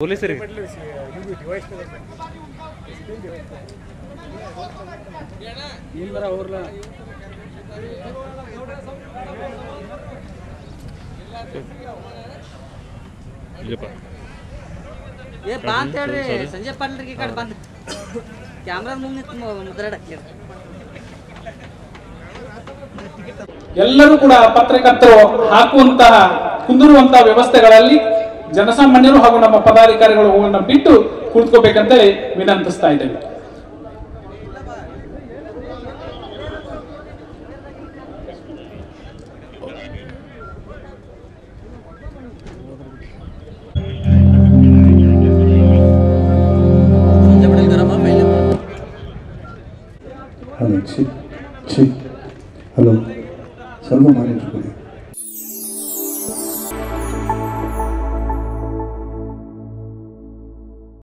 ಪೊಲೀಸರಿಗೆ ಇಲ್ಲಪ್ಪ ಏ ಬಾ ಅಂತ ಹೇಳ್ರಿ ಸಂಜಯ್ ಪಾಟೀಲ್ರಿಗೆ ಈ ಕಡೆ ಬಂದು ಕ್ಯಾಮ್ರಾದ ಮುಂದೆ ನಿಂತು ಮುದ್ರಾಡಕ್ಕೆ ಎಲ್ಲರೂ ಕೂಡ ಪತ್ರಕರ್ತರು ಹಾಕುವಂತಹ ಕುಂದಿರುವಂತಹ ವ್ಯವಸ್ಥೆಗಳಲ್ಲಿ ಜನಸಾಮಾನ್ಯರು ಹಾಗೂ ನಮ್ಮ ಪದಾಧಿಕಾರಿಗಳು ಅವನ್ನು ಬಿಟ್ಟು ಕುಳಿತುಕೋಬೇಕಂತ ವಿನಂತಿಸ್ತಾ ಇದ್ದೇವೆ